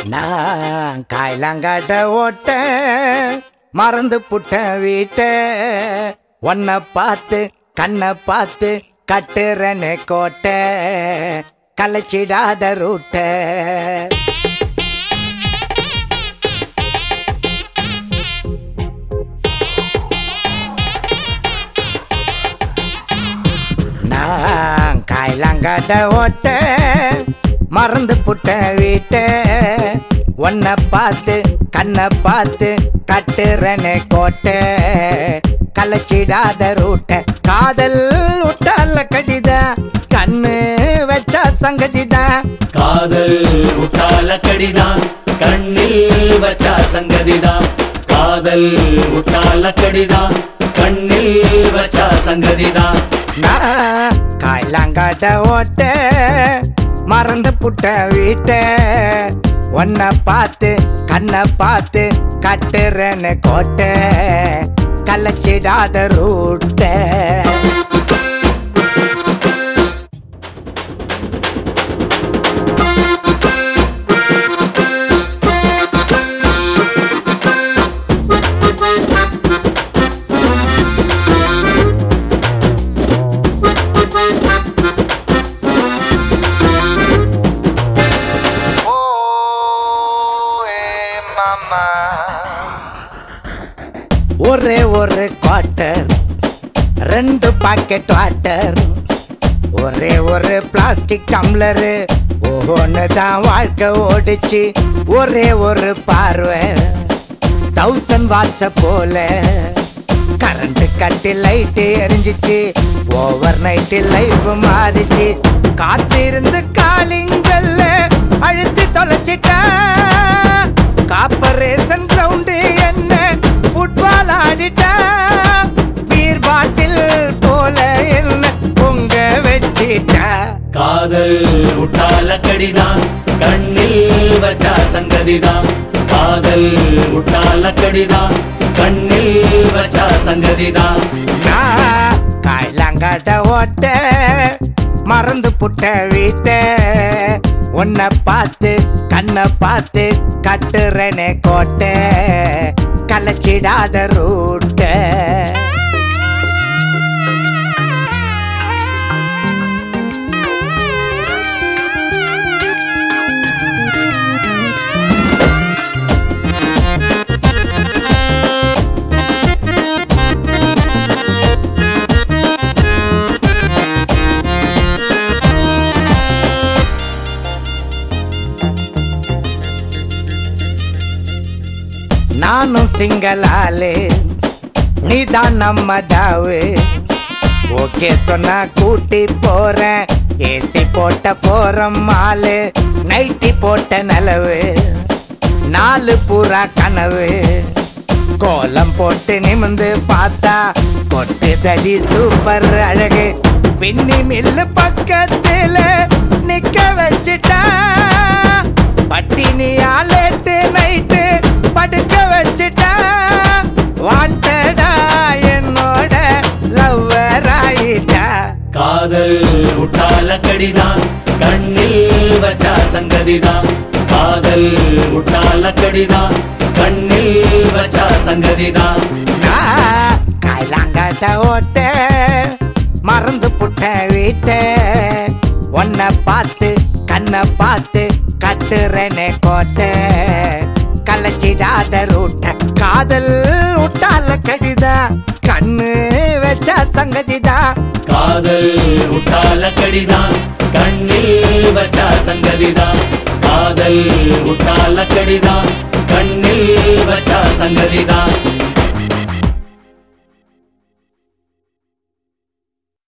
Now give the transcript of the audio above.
நான் காய்லாங்காட்ட ஓட்ட மறந்து புட்ட வீட்ட உன்னை பார்த்து கண்ணை பார்த்து கட்டுறனே கோட்டை கலைச்சிடாத ரூட்ட நான் காய்லாங்காட்ட ஓட்ட மறந்து புட்ட வீட்ட உன்னை பார்த்து கண்ணை பார்த்து கட்டுறனே கோட்டை கலைச்சிடாத ரூட்ட காதல் விட்டால கடித கண்ணு வச்சா சங்கதிதான் காதல் முட்டால கடிதான் கண்ணில் வச்சா சங்கதிதான் காதல் முட்டால கடிதான் கண்ணில் வச்சா சங்கதிதான் நான் காய்லாங்காட்ட ஓட்ட மறந்து புட்ட வீட்ட உன்னை பார்த்து கண்ணை பார்த்து கட்டுறேன்னு கோட்டை கலைச்சிடாத ரூட்ட ஒரே ஒரு குவார்ட்டர் ரெண்டு பாக்கெட் வாட்டர் ஒரே ஒரு பிளாஸ்டிக் டம்ளரு ஒவ்வொன்று தான் வாழ்க்கை ஓடிச்சு ஒரே ஒரு பார்வை தௌசண்ட் வாட்ஸ போல கரண்ட் கட்டி லைட்டு எரிஞ்சிச்சு ஓவர் நைட்டு லைஃப் மாறிச்சு காத்திருந்து காலிங்கல்ல அழுத்தி தொலைச்சிட்டா காப்பரேஷன் கிரவுண்டு என்ன ஃபுட்பால் ஆடிட்டா பீர் பாட்டில் போல என்ன பொங்க வச்சிட்டா காதல் முட்டால கடிதான் கண்ணில் வச்சா சங்கதிதான் காதல் முட்டால கடிதான் கண்ணில் வச்சா சங்கதிதான் நான் காய்லாங்காட்ட ஓட்ட மறந்து புட்ட வீட்ட உன்னை பார்த்து கண்ணை பார்த்து கட்டுறனே கோட்டை கலைச்சிடாத ரூட்ட நானும் சிங்களாலே நீதான் நம்ம டாவு ஓகே சொன்னா கூட்டி போறேன் ஏசி போட்ட போறம் மாலு நைட்டி போட்ட நிலவு நாலு பூரா கனவு கோலம் போட்டு நிமிந்து பார்த்தா கொட்டு தடி சூப்பர் அழகு பின்னி மில்லு பக்கத்துல நிக்க வச்சுட்டா பட்டினியா லேட்டு நைட்டு படுக்க வச்சுட்டா வாண்டடா என்னோட லவ்வர் ஆயிட்டா காதல் முட்டால கடிதான் கண்ணில் வச்சா சங்கதிதான் காதல் முட்டால கடிதான் கண்ணில் வச்சா சங்கதிதான் நான் காய்லாங்காட்ட ஓட்ட மறந்து புட்ட வீட்ட உன்னை பார்த்து கண்ணை பார்த்து கட்டுறனே கோட்டை கலைச்சிடாத ரூட்ட காதல் விட்டால கடிதா கண்ணு வச்சா சங்கதிதான் காதல் முட்டால கடிதான் கண்ணில் வச்சா சங்கதிதான் காதல் முட்டால கடிதான் கண்ணில் வச்சா சங்கதிதான்